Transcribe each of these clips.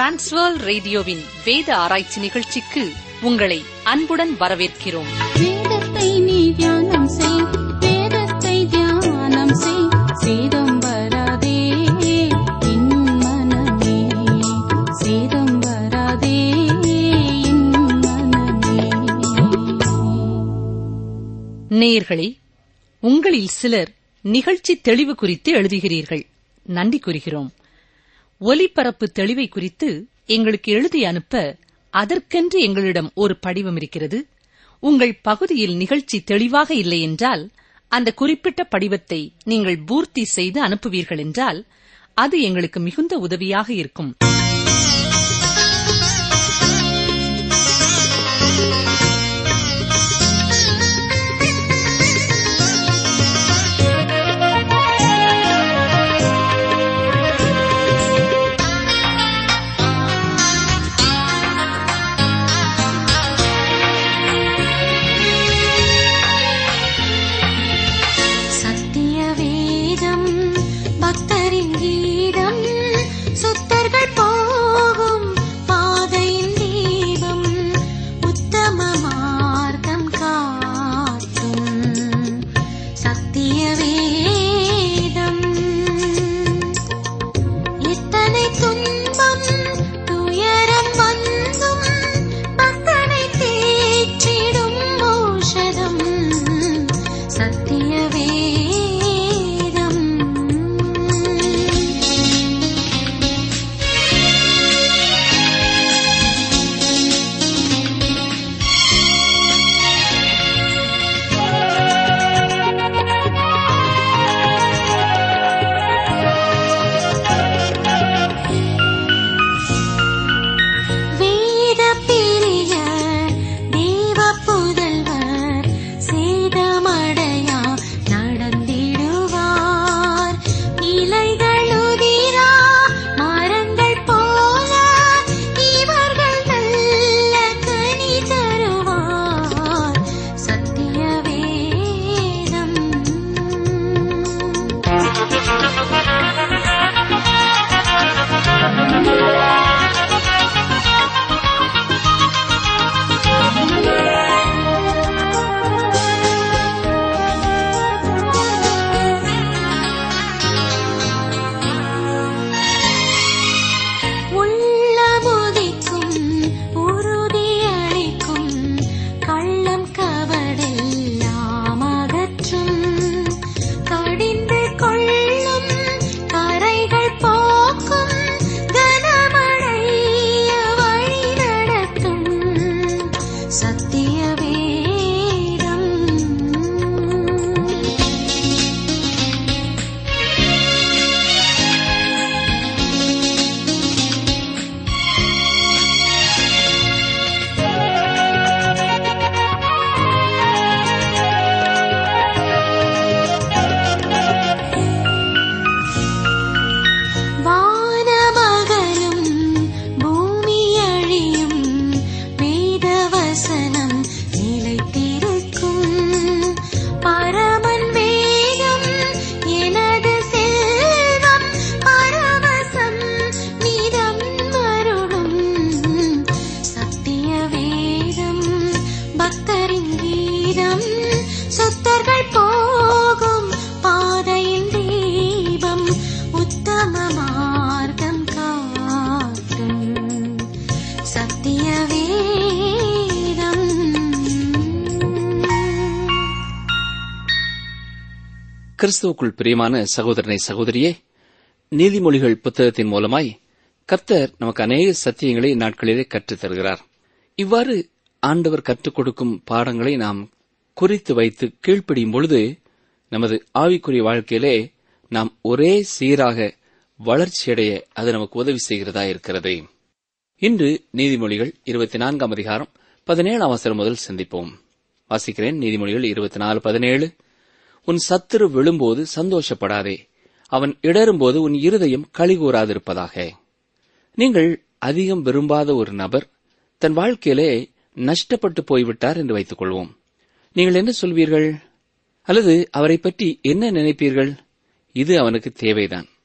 transfer ரேடியோவின் வேத ஆராய்ச்சி நிகழ்ச்சிக்கு உங்களை அன்புடன் வரவேற்கிறோம் வேதத்தை நீ தியானம் செய் வேதத்தை தியானம் செய் சேதம் வராதே என் மனமே சேதம் வராதே என் மனமே நேயர்களே உங்களில் சிலர் நிகழ்ச்சி தெளிவு குறித்து எழுதுகிறீர்கள் நன்றி கூறுகிறோம் ஒலிபரப்பு தெளிவை குறித்து எங்களுக்கு எழுதி அனுப்ப அதற்கென்று எங்களிடம் ஒரு படிவம் இருக்கிறது உங்கள் பகுதியில் நிகழ்ச்சி தெளிவாக இல்லை என்றால் அந்த குறிப்பிட்ட படிவத்தை நீங்கள் பூர்த்தி செய்து அனுப்புவீர்கள் என்றால் அது எங்களுக்கு மிகுந்த உதவியாக இருக்கும் சத்திய வேதம் பக்தரின் கீதம் சுத்தர்கள் போகும் பாதையின் தீபம் உத்தம மார்க்கம் காட்டும் சத்திய வேதம் எத்தனை துன்பம் துயரம் வந்தும் பக்தனை தேற்றிடும் ஓஷதம் சத்திய வேதம் வேத பிரிய தேவ புதல்வர் சேதமடையா நடந்திடுவார் இலைகளுதிரா மரங்கள் போல இவர்கள் நல்ல கனி தருவார் சத்திய வேதம் உள்ளமுதிக்கும் உறுதியளிக்கும் கள்ளம் கவடெல்லாம் அகற்றும் கடிந்து கொள்ளும் கரைகள் போக்கும் கனமழைய வழி நடத்தும் சத்திய வேதம் வானமகலும் பூமி அழியும் வேதவசனம் நிலைத்திருக்கும் பரமன் வேதம் எனது செல்வம் பரவசம் நிதம் அருளும் சத்திய வேதம் பக்தரின் கீதம் சுத்தர்கள் போகும் பாதையின் தீபம் உத்தம மார்க்கம் காட்டும் சத்திய வேதம் கிறிஸ்துவுக்குள் பிரியமான சகோதரனை சகோதரியே நீதிமொழிகள் புத்தகத்தின் மூலமாய் கர்த்தர் நமக்கு அநேக சத்தியங்களை இந்நாட்களிலே கற்றுத் தருகிறார் இவ்வாறு ஆண்டவர் கற்றுக் கொடுக்கும் பாடங்களை நாம் குறித்து வைத்து கீழ்ப்படியும் பொழுது நமது ஆவிக்குரிய வாழ்க்கையிலே நாம் ஒரே சீராக வளர்ச்சியடைய அது நமக்கு உதவி செய்கிறதா இருக்கிறது இன்று நீதிமொழிகள் இருபத்தி நான்காம் அதிகாரம் பதினேழாம் அவசரம் முதல் சிந்திப்போம் வாசிக்கிறேன் நீதிமொழிகள் இருபத்தி நாலு பதினேழு உன் சத்துரு விழும்போது சந்தோஷப்படாதே அவன் இடரும்போது உன் இருதயம் களிகூறாதிருப்பதாக நீங்கள் அதிகம் விரும்பாத ஒரு நபர் தன் வாழ்க்கையிலே நஷ்டப்பட்டு போய்விட்டார் என்று வைத்துக் கொள்வோம் நீங்கள் என்ன சொல்வீர்கள் அல்லது அவரை பற்றி என்ன நினைப்பீர்கள் இது அவனுக்கு தேவைதான்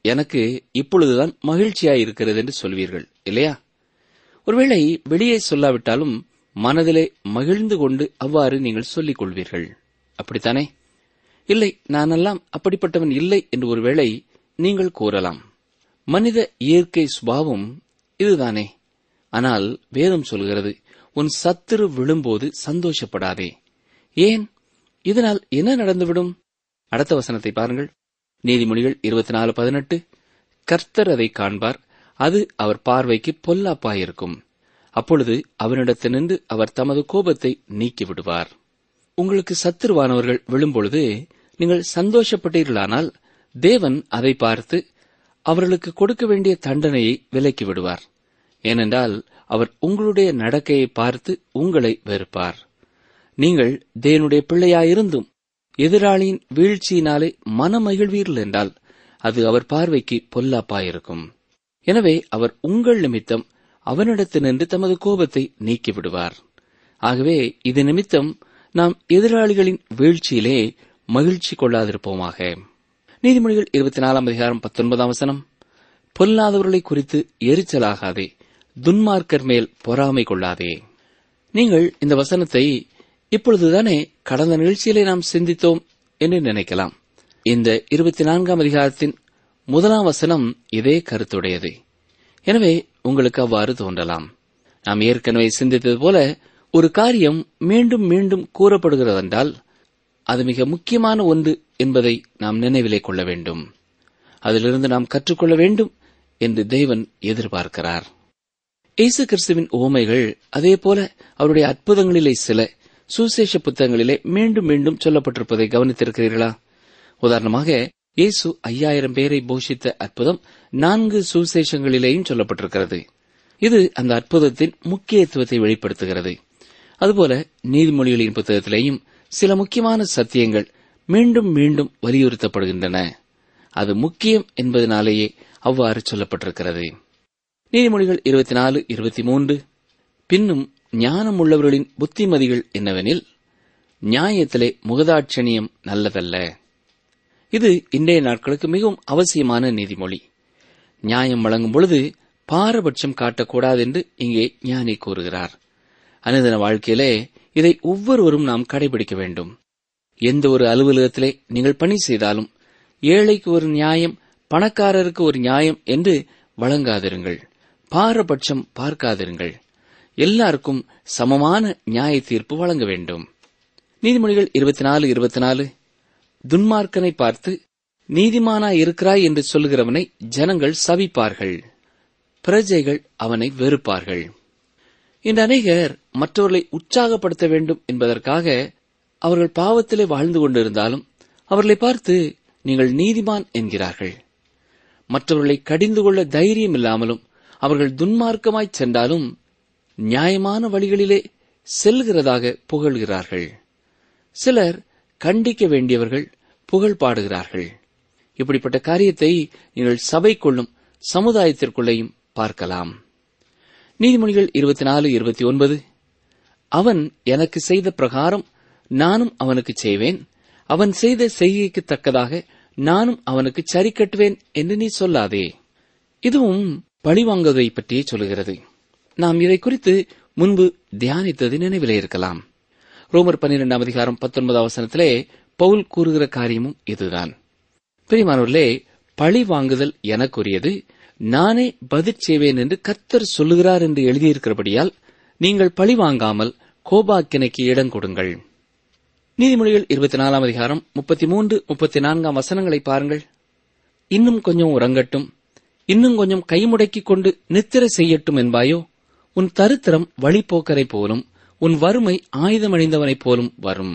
எனக்கு இப்பொழுதுதான் மகிழ்ச்சியாயிருக்கிறது என்று சொல்வீர்கள் இல்லையா ஒருவேளை வெளியே சொல்லாவிட்டாலும் மனதிலே மகிழ்ந்து கொண்டு அவ்வாறு நீங்கள் சொல்லிக் கொள்வீர்கள் அப்படித்தானே இல்லை நானெல்லாம் அப்படிப்பட்டவன் இல்லை என்று ஒருவேளை நீங்கள் கூறலாம் மனித இயற்கை சுபாவம் இதுதானே ஆனால் வேதம் சொல்கிறது உன் சத்துரு விழும்போது சந்தோஷப்படாதே ஏன் இதனால் என்ன நடந்துவிடும் அடுத்த வசனத்தை பாருங்கள் நீதிமொழிகள் இருபத்தி நாலு பதினெட்டு கர்த்தர் அதை காண்பார் அது அவர் பார்வைக்கு பொல்லாப்பாயிருக்கும் அப்பொழுது அவனிடத்தினின்று அவர் தமது கோபத்தை நீக்கி விடுவார் உங்களுக்கு சத்துருவானவர்கள் விழும்பொழுது நீங்கள் சந்தோஷப்பட்டீர்களானால் தேவன் அதை பார்த்து அவர்களுக்கு கொடுக்க வேண்டிய தண்டனையை விலக்கி விடுவார் ஏனென்றால் அவர் உங்களுடைய நடக்கையை பார்த்து உங்களை வெறுப்பார் நீங்கள் தேவனுடைய பிள்ளையாயிருந்தும் எதிராளியின் வீழ்ச்சியினாலே மனமகிழ்வீர்கள் என்றால் அது அவர் பார்வைக்கு பொல்லாப்பாயிருக்கும் எனவே அவர் உங்கள் நிமித்தம் அவனிடத்தினின்று தமது கோபத்தை நீக்கி விடுவார் ஆகவே இது நிமித்தம் நாம் எதிராளிகளின் வீழ்ச்சியிலே மகிழ்ச்சி கொள்ளாதிருப்போமாக நீதிமொழிகள் இருபத்தி நாலாம் அதிகாரம் பத்தொன்பதாம் வசனம் பொல்லாதவர்களை குறித்து எரிச்சலாகாதே துன்மார்க்கர் மேல் பொறாமை கொள்ளாதே நீங்கள் இந்த வசனத்தை இப்பொழுதுதானே கடந்த நிகழ்ச்சியிலே நாம் சிந்தித்தோம் என்று நினைக்கலாம் இந்த இருபத்தி நான்காம் அதிகாரத்தின் முதலாம் வசனம் இதே கருத்துடையது எனவே உங்களுக்கு அவ்வாறு தோன்றலாம் நாம் ஏற்கனவே சிந்தித்தது போல ஒரு காரியம் மீண்டும் மீண்டும் கூறப்படுகிறதென்றால் அது மிக முக்கியமான ஒன்று என்பதை நாம் நினைவிலே கொள்ள வேண்டும் அதிலிருந்து நாம் கற்றுக்கொள்ள வேண்டும் என்று தேவன் எதிர்பார்க்கிறார் இயேசு கிறிஸ்துவின் உவமைகள் அதே போல அவருடைய அற்புதங்களிலே சில சுசேஷ புத்தகங்களிலே மீண்டும் மீண்டும் சொல்லப்பட்டிருப்பதை கவனித்திருக்கிறீர்களா உதாரணமாக இயேசு ஐயாயிரம் பேரை போஷித்த அற்புதம் நான்கு சுசேஷங்களிலேயும் சொல்லப்பட்டிருக்கிறது இது அந்த அற்புதத்தின் முக்கியத்துவத்தை வெளிப்படுத்துகிறது அதுபோல நீதிமொழிகளின் புத்தகத்திலேயும் சில முக்கியமான சத்தியங்கள் மீண்டும் மீண்டும் வலியுறுத்தப்படுகின்றன அது முக்கியம் என்பதனாலேயே அவ்வாறு சொல்லப்பட்டிருக்கிறது நீதிமொழிகள் இருபத்தி நாலு இருபத்தி மூன்று பின்னும் ஞானம் உள்ளவர்களின் புத்திமதிகள் என்னவெனில் நியாயத்திலே முகதாட்சணியம் நல்லதல்ல இது இன்றைய நாட்களுக்கு மிகவும் அவசியமான நீதிமொழி நியாயம் வழங்கும் பொழுது பாரபட்சம் காட்டக்கூடாது என்று இங்கே ஞானி கூறுகிறார் அனுதின வாழ்க்கையிலே இதை ஒவ்வொருவரும் நாம் கடைபிடிக்க வேண்டும் எந்த ஒரு அலுவலகத்திலே நீங்கள் பணி செய்தாலும் ஏழைக்கு ஒரு நியாயம் பணக்காரருக்கு ஒரு நியாயம் என்று வழங்காதிருங்கள் பாரபட்சம் பார்க்காதிருங்கள் எல்லாருக்கும் சமமான நியாய தீர்ப்பு வழங்க வேண்டும் நீதிமொழிகள் இருபத்தி நாலு இருபத்தி நாலு துன்மார்க்கனை பார்த்து நீதிமானா இருக்கிறாய் என்று சொல்லுகிறவனை ஜனங்கள் சபிப்பார்கள் பிரஜைகள் அவனை வெறுப்பார்கள் இன்று அநேகர் மற்றவர்களை உற்சாகப்படுத்த வேண்டும் என்பதற்காக அவர்கள் பாவத்திலே வாழ்ந்து கொண்டிருந்தாலும் அவர்களை பார்த்து நீங்கள் நீதிமான் என்கிறார்கள் மற்றவர்களை கடிந்து கொள்ள தைரியம் இல்லாமலும் அவர்கள் துன்மார்க்கமாய் சென்றாலும் நியாயமான வழிகளிலே செல்கிறதாக புகழ்கிறார்கள் சிலர் கண்டிக்க வேண்டியவர்கள் புகழ் பாடுகிறார்கள் இப்படிப்பட்ட காரியத்தை நீங்கள் சபை கொள்ளும் சமுதாயத்திற்குள்ளேயும் பார்க்கலாம் நீதிமொழிகள் இருபத்தி நாலு இருபத்தி ஒன்பது அவன் எனக்கு செய்த பிரகாரம் நானும் அவனுக்கு செய்வேன் அவன் செய்த செய்கைக்கு தக்கதாக நானும் அவனுக்கு சரி கட்டுவேன் என்று நீ சொல்லாதே இதுவும் பழிவாங்குவதை பற்றியே சொல்கிறது நாம் இதை குறித்து முன்பு தியானித்தது நினைவிலே இருக்கலாம் ரோமர் பன்னிரெண்டாம் அதிகாரம் பத்தொன்பதாம் வசனத்திலே பவுல் கூறுகிற காரியமும் இதுதான் பிரிமானவர்களே பழி வாங்குதல் எனக்குரியது நானே பதில் செய்வேன் என்று கர்த்தர் சொல்லுகிறார் என்று எழுதியிருக்கிறபடியால் நீங்கள் பழி வாங்காமல் கோபாக்கினைக்கு இடம் கொடுங்கள் நீதிமொழிகள் இருபத்தி நாலாம் அதிகாரம் முப்பத்தி மூன்று முப்பத்தி நான்காம் வசனங்களை பாருங்கள் இன்னும் கொஞ்சம் உறங்கட்டும் இன்னும் கொஞ்சம் கைமுடக்கிக் கொண்டு நித்திரை செய்யட்டும் என்பாயோ உன் தரித்திரம் வழிப்போக்கரை போலும் உன் வறுமை ஆயுதமணிந்தவனைப் போலும் வரும்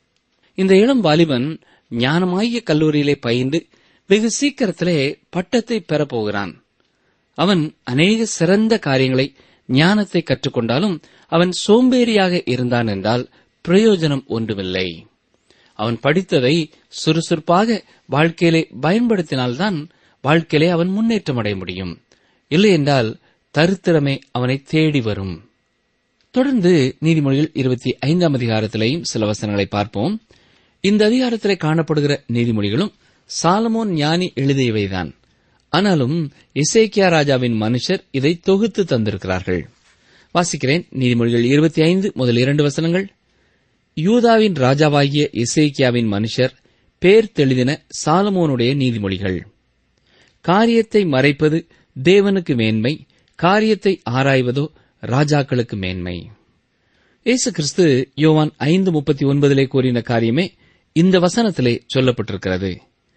இந்த இளம் வாலிபன் ஞானமாகிய கல்லூரியிலே பயின்று வெகு சீக்கிரத்திலே பட்டத்தை பெறப்போகிறான் அவன் அநேக சிறந்த காரியங்களை ஞானத்தை கற்றுக்கொண்டாலும் அவன் சோம்பேறியாக இருந்தான் என்றால் பிரயோஜனம் ஒன்றுமில்லை அவன் படித்ததை சுறுசுறுப்பாக வாழ்க்கையிலே பயன்படுத்தினால்தான் வாழ்க்கையிலே அவன் முன்னேற்றம் அடைய முடியும் இல்லையென்றால் தரித்திரமே அவனை தேடி வரும் தொடர்ந்து நீதிமொழிகள் இருபத்தி ஐந்தாம் அதிகாரத்திலேயும் சில வசனங்களை பார்ப்போம் இந்த அதிகாரத்திலே காணப்படுகிற நீதிமொழிகளும் சாலமோன் ஞானி எழுதியவைதான் ஆனாலும் இசைக்கியா ராஜாவின் மனுஷர் இதை தொகுத்து தந்திருக்கிறார்கள் வாசிக்கிறேன் நீதிமொழிகள் இருபத்தி ஐந்து முதல் இரண்டு வசனங்கள் யூதாவின் ராஜாவாகிய இசைக்கியாவின் மனுஷர் பேர் தெளிதின சாலமோனுடைய நீதிமொழிகள் காரியத்தை மறைப்பது தேவனுக்கு மேன்மை காரியத்தை ஆராய்வதோ ராஜாக்களுக்கு மேன்மை இயேசு கிறிஸ்து யோவான் ஐந்து முப்பத்தி ஒன்பதிலே கூறின காரியமே இந்த வசனத்திலே சொல்லப்பட்டிருக்கிறது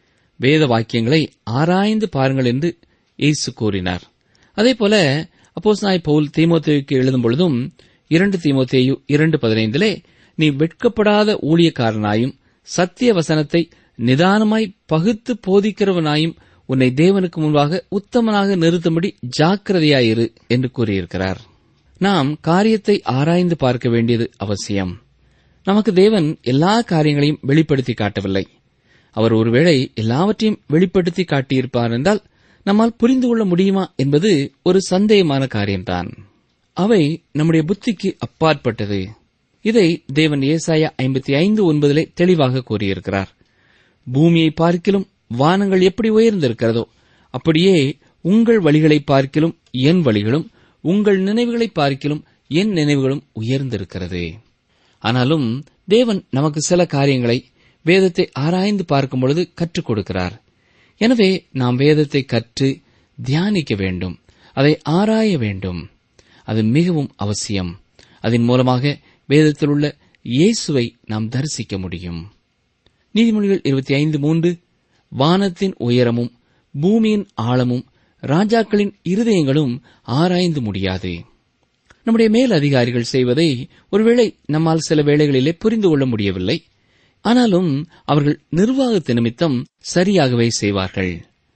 வேத வாக்கியங்களை ஆராய்ந்து பாருங்கள் என்று இயேசு கூறினார் அதேபோல அப்போஸ் நாய் பவுல் தீமோத்தேயுக்கு எழுதும் பொழுதும் இரண்டு தீமோத்தேயு இரண்டு பதினைந்திலே நீ வெட்கப்படாத ஊழியக்காரனாயும் சத்திய வசனத்தை நிதானமாய் பகுத்து போதிக்கிறவனாயும் உன்னை தேவனுக்கு முன்பாக உத்தமனாக நிறுத்தும்படி ஜாக்கிரதையாயிரு என்று கூறியிருக்கிறார் நாம் காரியத்தை ஆராய்ந்து பார்க்க வேண்டியது அவசியம் நமக்கு தேவன் எல்லா காரியங்களையும் வெளிப்படுத்தி காட்டவில்லை அவர் ஒருவேளை எல்லாவற்றையும் வெளிப்படுத்தி காட்டியிருப்பார் என்றால் நம்மால் புரிந்து கொள்ள முடியுமா என்பது ஒரு சந்தேகமான காரியம்தான் அவை நம்முடைய புத்திக்கு அப்பாற்பட்டது இதை தேவன் ஏசாயா ஐம்பத்தி ஐந்து ஒன்பதிலே தெளிவாக கூறியிருக்கிறார் பூமியை பார்க்கிலும் வானங்கள் எப்படி உயர்ந்திருக்கிறதோ அப்படியே உங்கள் வழிகளை பார்க்கிலும் என் வழிகளும் உங்கள் நினைவுகளை பார்க்கிலும் என் நினைவுகளும் உயர்ந்திருக்கிறது ஆனாலும் தேவன் நமக்கு சில காரியங்களை வேதத்தை ஆராய்ந்து பார்க்கும் பொழுது கற்றுக் கொடுக்கிறார் எனவே நாம் வேதத்தை கற்று தியானிக்க வேண்டும் அதை ஆராய வேண்டும் அது மிகவும் அவசியம் அதன் மூலமாக வேதத்தில் உள்ள இயேசுவை நாம் தரிசிக்க முடியும் நீதிமொழிகள் இருபத்தி ஐந்து மூன்று வானத்தின் உயரமும் பூமியின் ஆழமும் ராஜாக்களின் இருதயங்களும் ஆராய்ந்து முடியாது நம்முடைய மேல் அதிகாரிகள் செய்வதை ஒருவேளை நம்மால் சில வேளைகளிலே புரிந்து கொள்ள முடியவில்லை ஆனாலும் அவர்கள் நிர்வாகத்து நிமித்தம் சரியாகவே செய்வார்கள்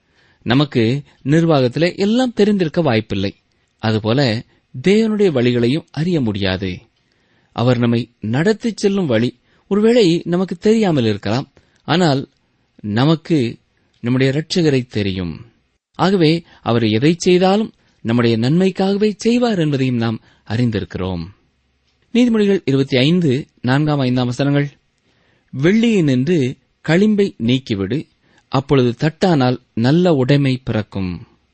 நமக்கு நிர்வாகத்திலே எல்லாம் தெரிந்திருக்க வாய்ப்பில்லை அதுபோல தேவனுடைய வழிகளையும் அறிய முடியாது அவர் நம்மை நடத்திச் செல்லும் வழி ஒருவேளை நமக்கு தெரியாமல் இருக்கலாம் ஆனால் நமக்கு நம்முடைய இரட்சகரை தெரியும் ஆகவே அவர் எதை செய்தாலும் நம்முடைய நன்மைக்காகவே செய்வார் என்பதையும் நாம் அறிந்திருக்கிறோம் நீதிமொழிகள் இருபத்தி ஐந்து நான்காம் ஐந்தாம் வசனங்கள் வெள்ளியை நின்று களிம்பை நீக்கிவிடு அப்பொழுது தட்டானால் நல்ல உடைமை பிறக்கும்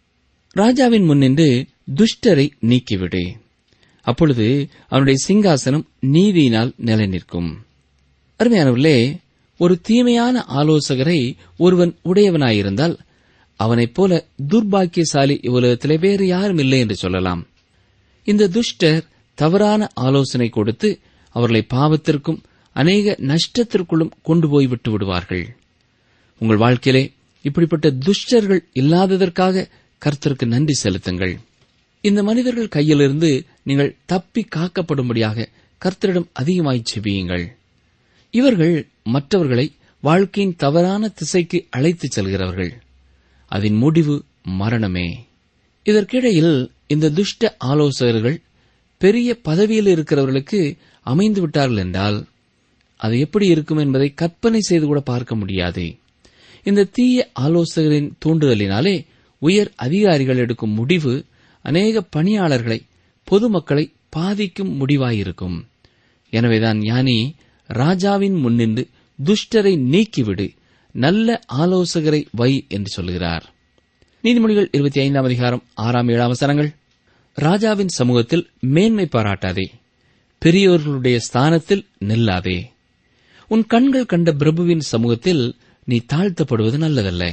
ராஜாவின் முன்னின்று துஷ்டரை நீக்கிவிடு அப்பொழுது அவனுடைய சிங்காசனம் நீதியினால் நிலை நிற்கும் அருமையானவர்களே ஒரு தீமையான ஆலோசகரை ஒருவன் உடையவனாயிருந்தால் அவனைப் போல துர்பாக்கியசாலி உலகத்திலே வேறு யாரும் இல்லை என்று சொல்லலாம் இந்த துஷ்டர் தவறான ஆலோசனை கொடுத்து அவர்களை பாவத்திற்கும் அநேக நஷ்டத்திற்குள்ளும் கொண்டு போய் விட்டு விடுவார்கள் உங்கள் வாழ்க்கையிலே இப்படிப்பட்ட துஷ்டர்கள் இல்லாததற்காக கர்த்தருக்கு நன்றி செலுத்துங்கள் இந்த மனிதர்கள் கையிலிருந்து நீங்கள் தப்பி காக்கப்படும்படியாக கர்த்தரிடம் அதிகமாய் செபியுங்கள் இவர்கள் மற்றவர்களை வாழ்க்கையின் தவறான திசைக்கு அழைத்துச் செல்கிறவர்கள் அதன் முடிவு மரணமே இதற்கிடையில் இந்த துஷ்ட ஆலோசகர்கள் பெரிய பதவியில் இருக்கிறவர்களுக்கு அமைந்து விட்டார்கள் என்றால் அது எப்படி இருக்கும் என்பதை கற்பனை செய்து கூட பார்க்க முடியாது இந்த தீய ஆலோசகரின் தூண்டுதலினாலே உயர் அதிகாரிகள் எடுக்கும் முடிவு அநேக பணியாளர்களை பொதுமக்களை பாதிக்கும் முடிவாயிருக்கும் எனவேதான் ஞானி ராஜாவின் முன்னின்று துஷ்டரை நீக்கிவிடு நல்ல ஆலோசகரை வை என்று சொல்கிறார் நீதிமொழிகள் இருபத்தி ஐந்தாம் அதிகாரம் ஆறாம் ஏழாம் வசனங்கள் ராஜாவின் சமூகத்தில் மேன்மை பாராட்டாதே பெரியோர்களுடைய ஸ்தானத்தில் நில்லாதே உன் கண்கள் கண்ட பிரபுவின் சமூகத்தில் நீ தாழ்த்தப்படுவது நல்லதல்ல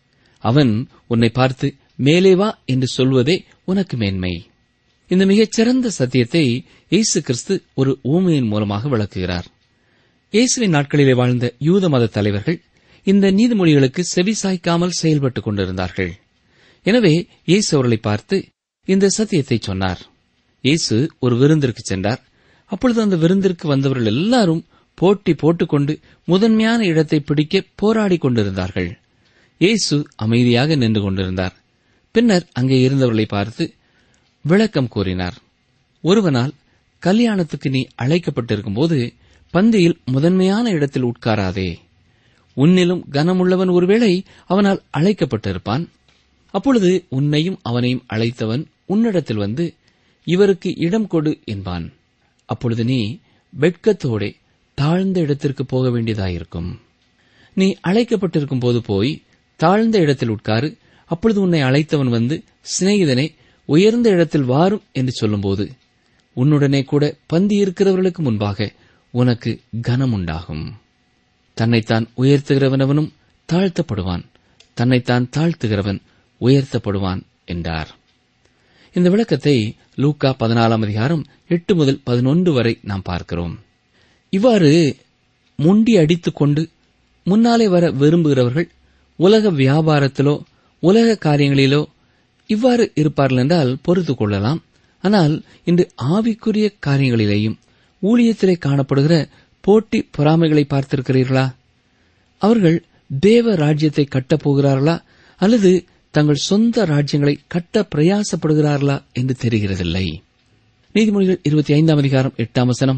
அவன் உன்னை பார்த்து மேலே வா என்று சொல்வதே உனக்கு மேன்மை இந்த மிகச் சிறந்த சத்தியத்தை இயேசு கிறிஸ்து ஒரு ஊமையின் மூலமாக விளக்குகிறார் இயேசுவின் நாட்களிலே வாழ்ந்த யூத மத தலைவர்கள் இந்த நீதிமொழிகளுக்கு செவிசாய்க்காமல் செயல்பட்டுக் கொண்டிருந்தார்கள் எனவே இயேசு அவர்களை பார்த்து இந்த சத்தியத்தை சொன்னார் இயேசு ஒரு விருந்திற்கு சென்றார் அப்பொழுது அந்த விருந்திற்கு வந்தவர்கள் எல்லாரும் போட்டி போட்டுக்கொண்டு முதன்மையான இடத்தை பிடிக்க போராடிக் கொண்டிருந்தார்கள் இயேசு அமைதியாக நின்று கொண்டிருந்தார் பின்னர் அங்கே இருந்தவர்களை பார்த்து விளக்கம் கூறினார் ஒருவனால் கல்யாணத்துக்கு நீ அழைக்கப்பட்டிருக்கும்போது பந்தியில் முதன்மையான இடத்தில் உட்காராதே உன்னிலும் கனமுள்ளவன் ஒருவேளை அவனால் அழைக்கப்பட்டிருப்பான் அப்பொழுது உன்னையும் அவனையும் அழைத்தவன் உன்னிடத்தில் வந்து இவருக்கு இடம் கொடு என்பான் அப்பொழுது நீ வெட்கத்தோடே தாழ்ந்த இடத்திற்கு போக வேண்டியதாயிருக்கும் நீ அழைக்கப்பட்டிருக்கும் போது போய் தாழ்ந்த இடத்தில் உட்காரு அப்பொழுது உன்னை அழைத்தவன் வந்து சிநேகிதனே உயர்ந்த இடத்தில் வாரும் என்று சொல்லும்போது உன்னுடனே கூட பந்தி இருக்கிறவர்களுக்கு முன்பாக உனக்கு கனம் உண்டாகும் தன்னைத்தான் உயர்த்துகிறவனவனும் தாழ்த்தப்படுவான் தன்னைத்தான் தாழ்த்துகிறவன் உயர்த்தப்படுவான் என்றார் இந்த விளக்கத்தை லூக்கா பதினாலாம் அதிகாரம் எட்டு முதல் பதினொன்று வரை நாம் பார்க்கிறோம் இவ்வாறு முண்டி அடித்துக் கொண்டு முன்னாலே வர விரும்புகிறவர்கள் உலக வியாபாரத்திலோ உலக காரியங்களிலோ இவ்வாறு இருப்பார்கள் என்றால் பொறுத்துக் கொள்ளலாம் ஆனால் இன்று ஆவிக்குரிய காரியங்களிலேயும் ஊழியத்திலே காணப்படுகிற போட்டி பொறாமைகளை பார்த்திருக்கிறீர்களா அவர்கள் தேவ ராஜ்யத்தை கட்டப் போகிறார்களா அல்லது தங்கள் சொந்த ராஜ்யங்களை கட்ட பிரயாசப்படுகிறார்களா என்று தெரிகிறதில்லை நீதிமொழிகள் இருபத்தி ஐந்தாம் அதிகாரம் எட்டாம் வசனம்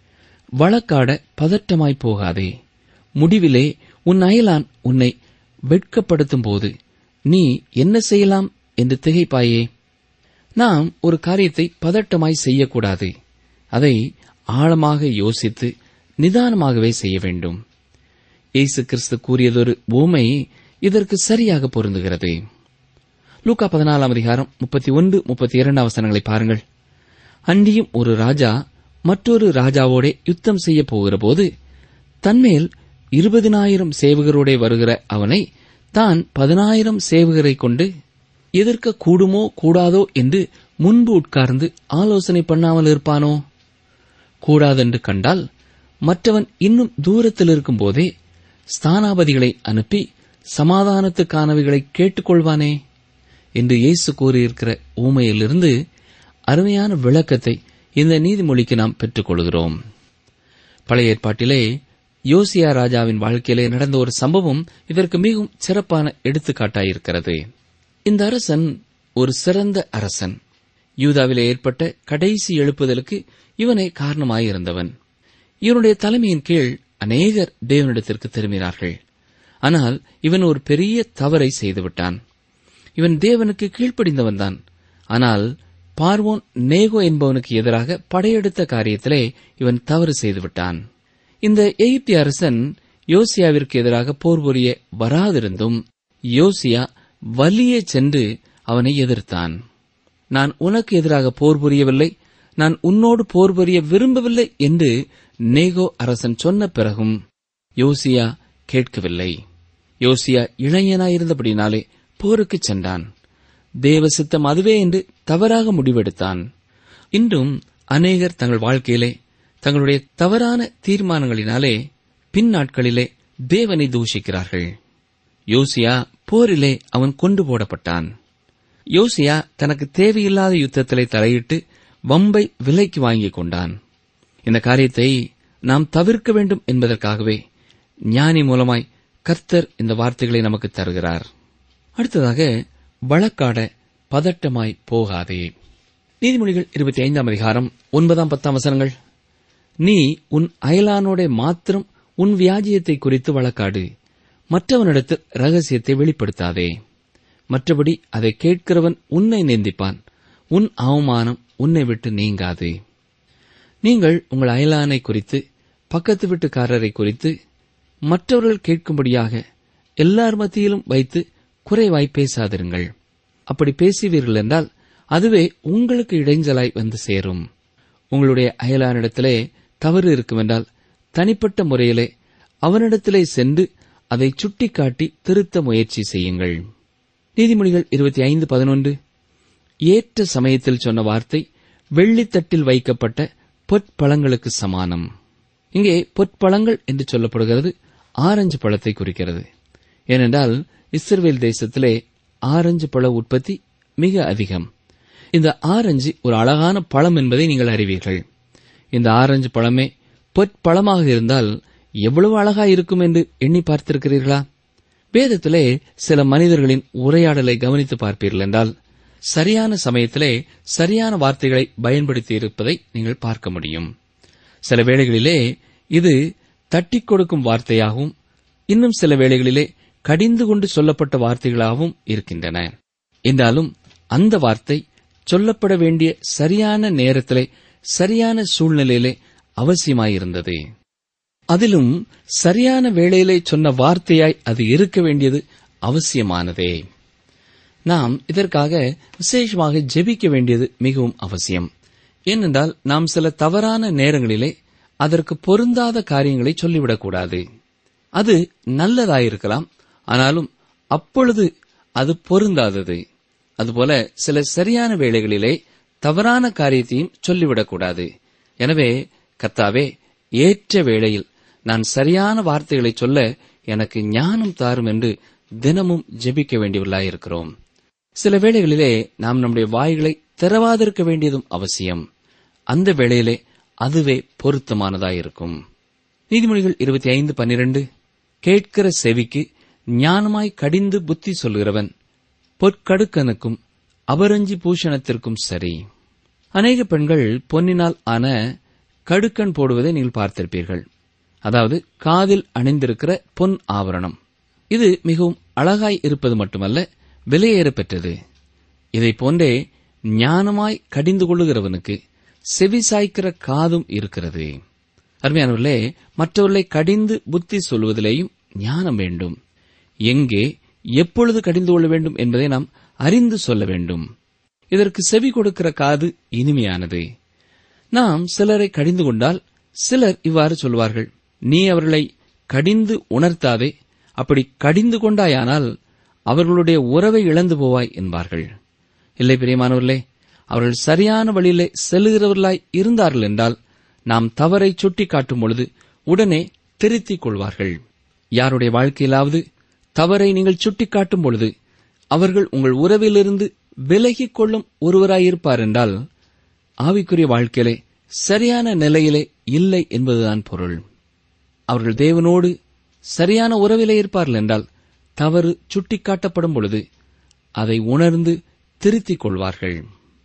வழக்காட பதட்டமாய் போகாதே முடிவிலே உன் அயலான் உன்னை வெட்கப்படுத்தும் போது நீ என்ன செய்யலாம் என்று திகைப்பாயே நாம் ஒரு காரியத்தை பதட்டமாய் செய்யக்கூடாது அதை ஆழமாக யோசித்து நிதானமாகவே செய்ய வேண்டும் இயேசு கிறிஸ்து கூறியதொரு ஊமை இதற்கு சரியாக பொருந்துகிறது லூக்கா பதினாலாம் அதிகாரம் முப்பத்தி ஒன்று முப்பத்தி இரண்டாம் வசனங்களை பாருங்கள் அன்றியும் ஒரு ராஜா மற்றொரு ராஜாவோடே யுத்தம் செய்ய போகிறபோது தன்மேல் இருபதினாயிரம் சேவகரோடே வருகிற அவனை தான் பதினாயிரம் சேவகரை கொண்டு எதிர்க்க கூடுமோ கூடாதோ என்று முன்பு உட்கார்ந்து ஆலோசனை பண்ணாமல் இருப்பானோ கூடாதென்று கண்டால் மற்றவன் இன்னும் தூரத்தில் இருக்கும்போதே ஸ்தானாபதிகளை அனுப்பி சமாதானத்துக்கானவைகளை கேட்டுக்கொள்வானே என்று இயேசு கூறியிருக்கிற ஊமையிலிருந்து அருமையான விளக்கத்தை இந்த நீதிமொழிக்கு நாம் பெற்றுக்கொள்கிறோம் பழைய ஏற்பாட்டிலே யோசியா ராஜாவின் வாழ்க்கையிலே நடந்த ஒரு சம்பவம் இதற்கு மிகவும் சிறப்பான எடுத்துக்காட்டாயிருக்கிறது இந்த அரசன் ஒரு சிறந்த அரசன் யூதாவிலே ஏற்பட்ட கடைசி எழுப்புதலுக்கு இவனே காரணமாயிருந்தவன் இவனுடைய தலைமையின் கீழ் அநேகர் தேவனிடத்திற்கு திரும்பினார்கள் ஆனால் இவன் ஒரு பெரிய தவறை செய்துவிட்டான் இவன் தேவனுக்கு கீழ்ப்படிந்தவன்தான் ஆனால் பார்வோன் நேகோ என்பவனுக்கு எதிராக படையெடுத்த காரியத்திலே இவன் தவறு செய்துவிட்டான் இந்த எகிப்திய அரசன் யோசியாவிற்கு எதிராக போர் புரிய வராதிருந்தும் யோசியா வலியே சென்று அவனை எதிர்த்தான் நான் உனக்கு எதிராக போர் புரியவில்லை நான் உன்னோடு போர் புரிய விரும்பவில்லை என்று நேகோ அரசன் சொன்ன பிறகும் யோசியா கேட்கவில்லை யோசியா இளைஞனாயிருந்தபடினாலே போருக்குச் சென்றான் தேவ சித்தம் அதுவே என்று தவறாக முடிவெடுத்தான் இன்றும் அநேகர் தங்கள் வாழ்க்கையிலே தங்களுடைய தவறான தீர்மானங்களினாலே பின் நாட்களிலே தேவனை தூஷிக்கிறார்கள் யோசியா போரிலே அவன் கொண்டு போடப்பட்டான் யோசியா தனக்கு தேவையில்லாத யுத்தத்திலே தலையிட்டு வம்பை விலைக்கு வாங்கிக் கொண்டான் இந்த காரியத்தை நாம் தவிர்க்க வேண்டும் என்பதற்காகவே ஞானி மூலமாய் கர்த்தர் இந்த வார்த்தைகளை நமக்கு தருகிறார் அடுத்ததாக வழக்காட பதட்டமாய் போகாதே நீதிமொழிகள் இருபத்தி ஐந்தாம் அதிகாரம் ஒன்பதாம் பத்தாம் வசனங்கள் நீ உன் அயலானோட மாத்திரம் உன் வியாஜியத்தை குறித்து வழக்காடு மற்றவனிடத்தில் ரகசியத்தை வெளிப்படுத்தாதே மற்றபடி அதை கேட்கிறவன் உன்னை நிந்திப்பான் உன் அவமானம் உன்னை விட்டு நீங்காது நீங்கள் உங்கள் அயலானை குறித்து பக்கத்து வீட்டுக்காரரை குறித்து மற்றவர்கள் கேட்கும்படியாக எல்லார் மத்தியிலும் வைத்து குறைவாய் பேசாதிருங்கள் அப்படி பேசுவீர்கள் என்றால் அதுவே உங்களுக்கு இடைஞ்சலாய் வந்து சேரும் உங்களுடைய அயலானிடத்திலே தவறு இருக்குமென்றால் தனிப்பட்ட முறையிலே அவனிடத்திலே சென்று அதை சுட்டிக்காட்டி திருத்த முயற்சி செய்யுங்கள் நீதிமொழிகள் இருபத்தி ஐந்து பதினொன்று ஏற்ற சமயத்தில் சொன்ன வார்த்தை வெள்ளித்தட்டில் வைக்கப்பட்ட பொற்பழங்களுக்கு சமானம் இங்கே பொற்பழங்கள் என்று சொல்லப்படுகிறது ஆரஞ்சு பழத்தை குறிக்கிறது ஏனென்றால் இஸ்ரேல் தேசத்திலே ஆரஞ்சு பழ உற்பத்தி மிக அதிகம் இந்த ஆரஞ்சு ஒரு அழகான பழம் என்பதை நீங்கள் அறிவீர்கள் இந்த ஆரஞ்சு பழமே பொற்பழமாக இருந்தால் எவ்வளவு அழகா இருக்கும் என்று எண்ணி பார்த்திருக்கிறீர்களா வேதத்திலே சில மனிதர்களின் உரையாடலை கவனித்து பார்ப்பீர்கள் என்றால் சரியான சமயத்திலே சரியான வார்த்தைகளை பயன்படுத்தி இருப்பதை நீங்கள் பார்க்க முடியும் சில வேளைகளிலே இது தட்டிக் கொடுக்கும் வார்த்தையாகவும் இன்னும் சில வேளைகளிலே கடிந்து கொண்டு சொல்லப்பட்ட வார்த்தைகளாகவும் இருக்கின்றன என்றாலும் அந்த வார்த்தை சொல்லப்பட வேண்டிய சரியான நேரத்திலே சரியான சூழ்நிலையிலே அவசியமாயிருந்தது அதிலும் சரியான வேளையிலே சொன்ன வார்த்தையாய் அது இருக்க வேண்டியது அவசியமானதே நாம் இதற்காக விசேஷமாக ஜெபிக்க வேண்டியது மிகவும் அவசியம் ஏனென்றால் நாம் சில தவறான நேரங்களிலே அதற்கு பொருந்தாத காரியங்களை சொல்லிவிடக்கூடாது அது நல்லதாயிருக்கலாம் ஆனாலும் அப்பொழுது அது பொருந்தாதது அதுபோல சில சரியான வேளைகளிலே தவறான காரியத்தையும் சொல்லிவிடக்கூடாது எனவே கர்த்தாவே ஏற்ற வேளையில் நான் சரியான வார்த்தைகளை சொல்ல எனக்கு ஞானம் தாரும் என்று தினமும் ஜெபிக்க வேண்டியவர்களாயிருக்கிறோம் சில வேளைகளிலே நாம் நம்முடைய வாய்களை திறவாதிருக்க வேண்டியதும் அவசியம் அந்த வேளையிலே அதுவே பொருத்தமானதாயிருக்கும் நீதிமொழிகள் இருபத்தி ஐந்து பன்னிரண்டு கேட்கிற செவிக்கு ஞானமாய் கடிந்து புத்தி சொல்கிறவன் பொற்கடுக்கனுக்கும் அபரஞ்சி பூஷணத்திற்கும் சரி அநேக பெண்கள் பொன்னினால் ஆன கடுக்கன் போடுவதை நீங்கள் பார்த்திருப்பீர்கள் அதாவது காதில் அணிந்திருக்கிற பொன் ஆவரணம் இது மிகவும் அழகாய் இருப்பது மட்டுமல்ல விலையேற பெற்றது இதைப் போன்றே ஞானமாய் கடிந்து கொள்ளுகிறவனுக்கு செவி சாய்க்கிற காதும் இருக்கிறது அருமையானவர்களே மற்றவர்களை கடிந்து புத்தி சொல்வதிலேயும் ஞானம் வேண்டும் எங்கே எப்பொழுது கடிந்து கொள்ள வேண்டும் என்பதை நாம் அறிந்து சொல்ல வேண்டும் இதற்கு செவி கொடுக்கிற காது இனிமையானது நாம் சிலரை கடிந்து கொண்டால் சிலர் இவ்வாறு சொல்வார்கள் நீ அவர்களை கடிந்து உணர்த்தாதே அப்படி கடிந்து கொண்டாயானால் அவர்களுடைய உறவை இழந்து போவாய் என்பார்கள் இல்லை பிரியமானவர்களே அவர்கள் சரியான வழியிலே செல்லுகிறவர்களாய் இருந்தார்கள் என்றால் நாம் தவறை சுட்டிக்காட்டும் பொழுது உடனே திருத்திக் கொள்வார்கள் யாருடைய வாழ்க்கையிலாவது தவறை நீங்கள் சுட்டிக்காட்டும் பொழுது அவர்கள் உங்கள் உறவிலிருந்து விலகிக் கொள்ளும் ஒருவராயிருப்பார் என்றால் ஆவிக்குரிய வாழ்க்கையிலே சரியான நிலையிலே இல்லை என்பதுதான் பொருள் அவர்கள் தேவனோடு சரியான உறவிலே இருப்பார்கள் என்றால் தவறு சுட்டிக்காட்டப்படும் பொழுது அதை உணர்ந்து திருத்திக் கொள்வார்கள்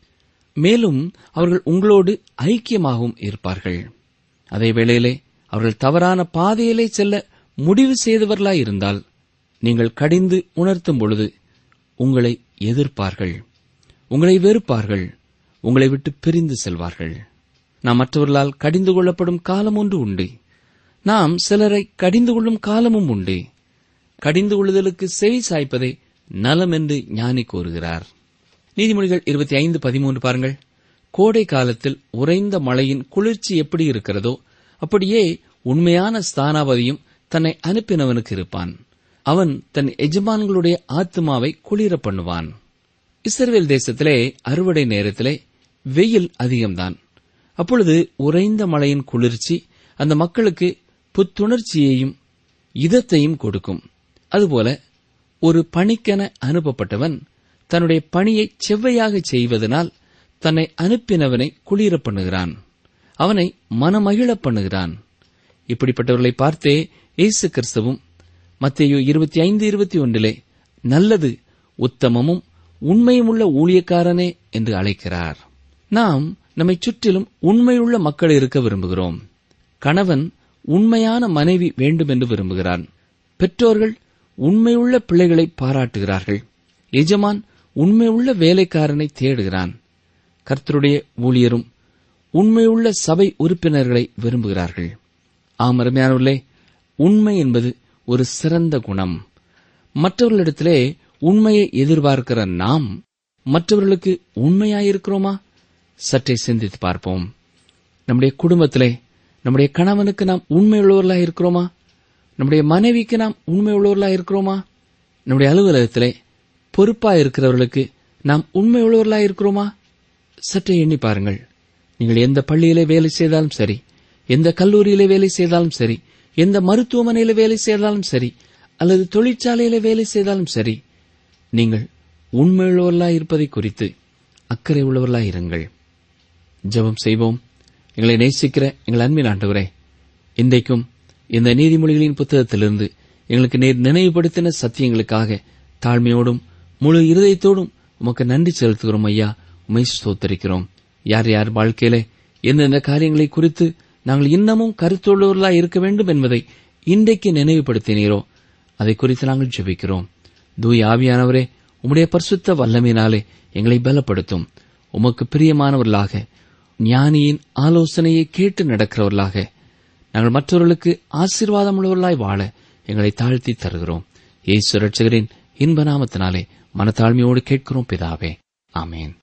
மேலும் அவர்கள் உங்களோடு ஐக்கியமாகவும் இருப்பார்கள் அதே வேளையிலே அவர்கள் தவறான பாதையிலே செல்ல முடிவு செய்தவர்களாய் இருந்தால் நீங்கள் கடிந்து உணர்த்தும் பொழுது உங்களை எதிர்ப்பார்கள் உங்களை வெறுப்பார்கள் உங்களை விட்டு பிரிந்து செல்வார்கள் நாம் மற்றவர்களால் கடிந்து கொள்ளப்படும் காலம் ஒன்று உண்டு நாம் சிலரை கடிந்து கொள்ளும் காலமும் உண்டு கடிந்து கொள்ளுதலுக்கு செவி சாய்ப்பதை நலம் என்று ஞானி கூறுகிறார் நீதிமொழிகள் இருபத்தி ஐந்து பதிமூன்று பாருங்கள் கோடை காலத்தில் உறைந்த மழையின் குளிர்ச்சி எப்படி இருக்கிறதோ அப்படியே உண்மையான ஸ்தானாபதியும் தன்னை அனுப்பினவனுக்கு இருப்பான் அவன் தன் எஜமான்களுடைய ஆத்மாவை குளிர பண்ணுவான் இஸ்ரவேல் தேசத்திலே அறுவடை நேரத்திலே வெயில் அதிகம்தான் அப்பொழுது உறைந்த மழையின் குளிர்ச்சி அந்த மக்களுக்கு புத்துணர்ச்சியையும் இதத்தையும் கொடுக்கும் அதுபோல ஒரு பணிக்கென அனுப்பப்பட்டவன் தன்னுடைய பணியை செவ்வையாக செய்வதனால் தன்னை அனுப்பினவனை குளிர பண்ணுகிறான் அவனை மனமகிழப் பண்ணுகிறான் இப்படிப்பட்டவர்களை பார்த்தே இயேசு கிறிஸ்துவும் மத்தேயு இருபத்தி ஐந்து இருபத்தி ஒன்றிலே நல்லது உத்தமமும் உண்மையுமுள்ள ஊழியக்காரனே என்று அழைக்கிறார் நாம் நம்மை சுற்றிலும் உண்மையுள்ள மக்கள் இருக்க விரும்புகிறோம் கணவன் உண்மையான மனைவி வேண்டும் என்று விரும்புகிறான் பெற்றோர்கள் உண்மையுள்ள பிள்ளைகளை பாராட்டுகிறார்கள் எஜமான் உண்மையுள்ள வேலைக்காரனை தேடுகிறான் கர்த்தருடைய ஊழியரும் உண்மையுள்ள சபை உறுப்பினர்களை விரும்புகிறார்கள் ஆம் அருமையானவர்களே உண்மை என்பது ஒரு சிறந்த குணம் மற்றவர்களிடத்திலே உண்மையை எதிர்பார்க்கிற நாம் மற்றவர்களுக்கு உண்மையாயிருக்கிறோமா சற்றே சிந்தித்து பார்ப்போம் நம்முடைய குடும்பத்திலே நம்முடைய கணவனுக்கு நாம் உண்மையுள்ளவர்களாக இருக்கிறோமா நம்முடைய மனைவிக்கு நாம் உண்மையுள்ளவர்களாக இருக்கிறோமா நம்முடைய அலுவலகத்திலே பொறுப்பாக இருக்கிறவர்களுக்கு நாம் உண்மையுள்ளவர்களாக இருக்கிறோமா சற்றே எண்ணி பாருங்கள் நீங்கள் எந்த பள்ளியிலே வேலை செய்தாலும் சரி எந்த கல்லூரியிலே வேலை செய்தாலும் சரி எந்த மருத்துவமனையில வேலை செய்தாலும் சரி அல்லது தொழிற்சாலையில வேலை செய்தாலும் சரி நீங்கள் உண்மையுள்ளவர்களாய் இருப்பதை குறித்து அக்கறை உள்ளவர்களாய் இருங்கள் ஜெபம் செய்வோம் எங்களை நேசிக்கிற எங்கள் அன்பின் ஆண்டவரே இன்றைக்கும் இந்த நீதிமொழிகளின் புத்தகத்திலிருந்து எங்களுக்கு நேர் நினைவுபடுத்தின சத்தியங்களுக்காக தாழ்மையோடும் முழு இருதயத்தோடும் உமக்கு நன்றி செலுத்துகிறோம் ஐயா உமை ஸ்தோத்தரிக்கிறோம் யார் யார் வாழ்க்கையிலே எந்தெந்த காரியங்களை குறித்து நாங்கள் இன்னமும் கருத்துள்ளவர்களாய் இருக்க வேண்டும் என்பதை இன்றைக்கு நினைவுபடுத்தினீரோ அதை குறித்து நாங்கள் ஜெபிக்கிறோம் தூய் ஆவியானவரே உம்முடைய பரிசுத்த வல்லமையினாலே எங்களை பலப்படுத்தும் உமக்கு பிரியமானவர்களாக ஞானியின் ஆலோசனையை கேட்டு நடக்கிறவர்களாக நாங்கள் மற்றவர்களுக்கு ஆசீர்வாதம் உள்ளவர்களாய் வாழ எங்களை தாழ்த்தி தருகிறோம் இயேசு ரட்சகரின் இன்ப நாமத்தினாலே மனத்தாழ்மையோடு கேட்கிறோம் பிதாவே ஆமேன்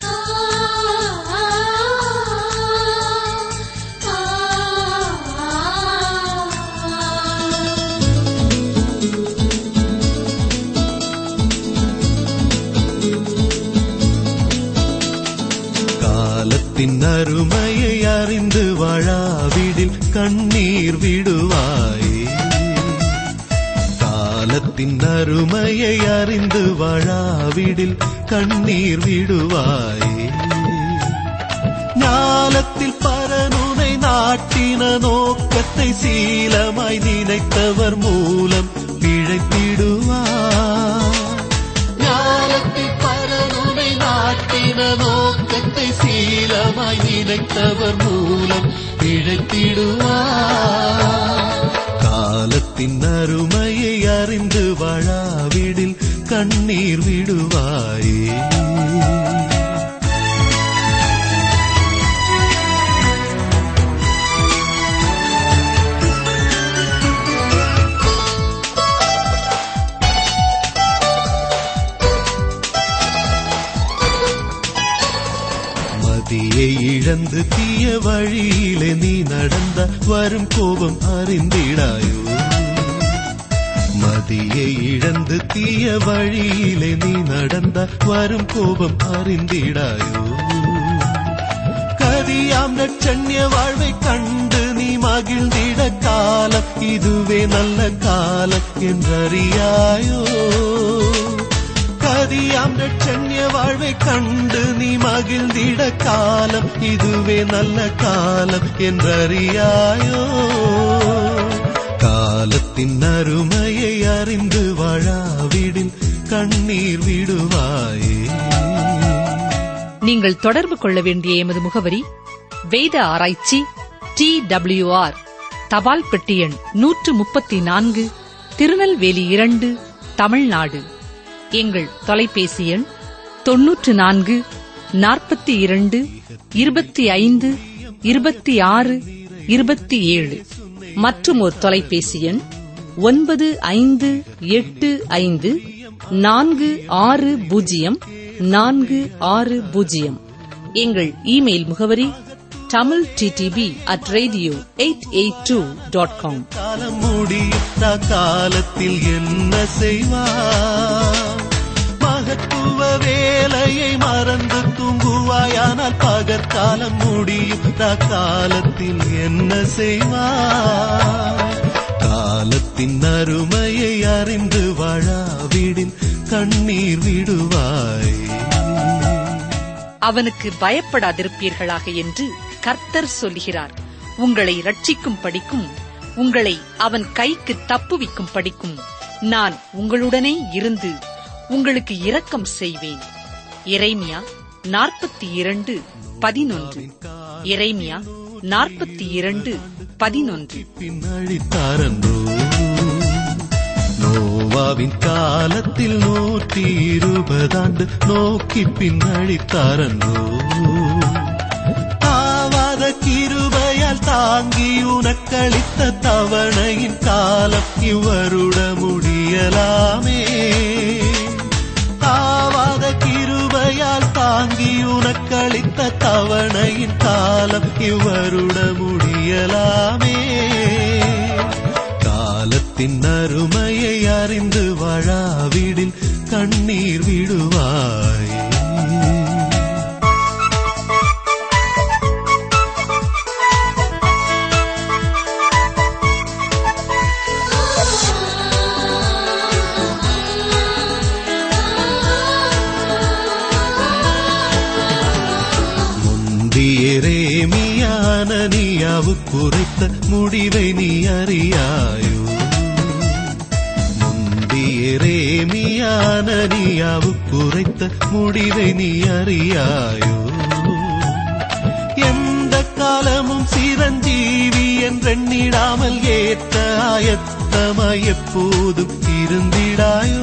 காலத்தின் அருமையை அறிந்து வாழாவிடில் கண்ணீர் விடுவாயே காலத்தின் அருமையை அறிந்து வாழாவிடில் கண்ணீர் விடுவாயே ஞாலத்தில் பரனுனை நாட்டின நோக்கத்தை சீலமாய் நினைத்தவர் மூலம் பிழைத்திடுவார் ஞானத்தில் பரனுனை நாட்டின நோக்கத்தை சீலமாய் நினைத்தவர் மூலம் இழைத்திடுவார் காலத்தின் அருமையை அறிந்து வாழாவிடில் கண்ணீர் விடுவாயே மதியை இழந்து தீய வழியிலே நீ நடந்த வரும் கோபம் அறிந்திடாயோ மதியை இழந்து தீய வழியிலே நீ நடந்த வரும் கோபம் அறிந்திடாயோ கதியாம் நட்சண்ய வாழ்வை கண்டு நீ மகிழ்ந்திட காலம் இதுவே நல்ல காலம் என்றறியாயோ கதியாம் ரட்சண்ய வாழ்வை கண்டு நீ மகிழ்ந்திட காலம் இதுவே நல்ல காலம் என்றறியாயோ காலத்தின் அருமையை அறிந்து வாழாவிடில் கண்ணீர் விடுவாயே நீங்கள் தொடர்பு கொள்ள வேண்டிய எமது முகவரி வேத ஆராய்ச்சி டி ஆர் தபால் பெட்டி எண் நூற்று முப்பத்தி நான்கு திருநெல்வேலி இரண்டு தமிழ்நாடு எங்கள் தொலைபேசி எண் தொன்னூற்று நான்கு நாற்பத்தி இரண்டு இருபத்தி ஐந்து இருபத்தி ஆறு இருபத்தி ஏழு மற்றும் ஒரு தொலைபேசி எண் ஒன்பது ஐந்து எட்டு ஐந்து நான்கு ஆறு பூஜ்ஜியம் நான்கு ஆறு பூஜ்ஜியம் எங்கள் இமெயில் முகவரி Tamil DTP at radio eight eight two dot com காலம் முடியுத்த காலத்தில் என்ன செய்வார் மகத்துவ வேலையை மறந்து தூங்குவாயானால் பகற்காலம் முடியுத்த காலத்தில் என்ன செய்வார் காலத்தின் அருமையை அறிந்து வாழாவிடின் கண்ணீர் விடுவாய் அவனுக்கு பயப்படாதிருப்பீர்களாக என்று கர்த்தர் சொல்கிறார் உங்களை ரட்சிக்கும் படிக்கும் உங்களை அவன் கைக்கு தப்புவிக்கும் படிக்கும் நான் உங்களுடனே இருந்து உங்களுக்கு இரக்கம் செய்வேன் இறைமியா நாற்பத்தி இரண்டு பதினொன்று இறைமியா நாற்பத்தி இரண்டு பதினொன்று பின்னழித்தாரன்றோ நோவாவின் காலத்தில் நூற்றி இருபதாண்டு நோக்கி பின்னழித்தாரன்றோ ஆவாத கிருபையால் தாங்கி உனக்களித்த தவணையின் காலம் இவருட முடியலாமே ஆவாத கிருபையால் தாங்கி உனக்களித்த தவணையின் காலம் இவருட முடியலாமே காலத்தின் அருமையை அறிந்து வாழாவிடில் கண்ணீர் விடுவாய் முந்தியரேமியான நீயாவு குறைத்த முடிவை நீ அறியாயோ முந்தியரேமியான நீயாவு குறைத்த முடிவை நீ அறியாயோ எந்த காலமும் சிரஞ்சீவி என்றெண்ணிடாமல் ஏற்ற ஆயத்தமாய் எப்போதும் இருந்திடாயோ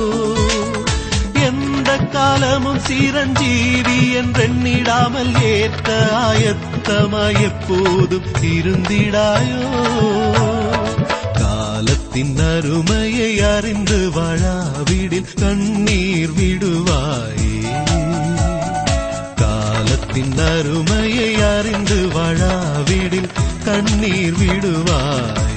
எந்த காலமும் சிரஞ்சீவி என்றெண்ணிடாமல் ஏற்ற ஆயத்தமாய் எப்போதும் இருந்திடாயோ காலத்தின் அருமையை அறிந்து வாழாவிடில் கண்ணீர் விடுவாய் கண்ணீர் விடுவாய்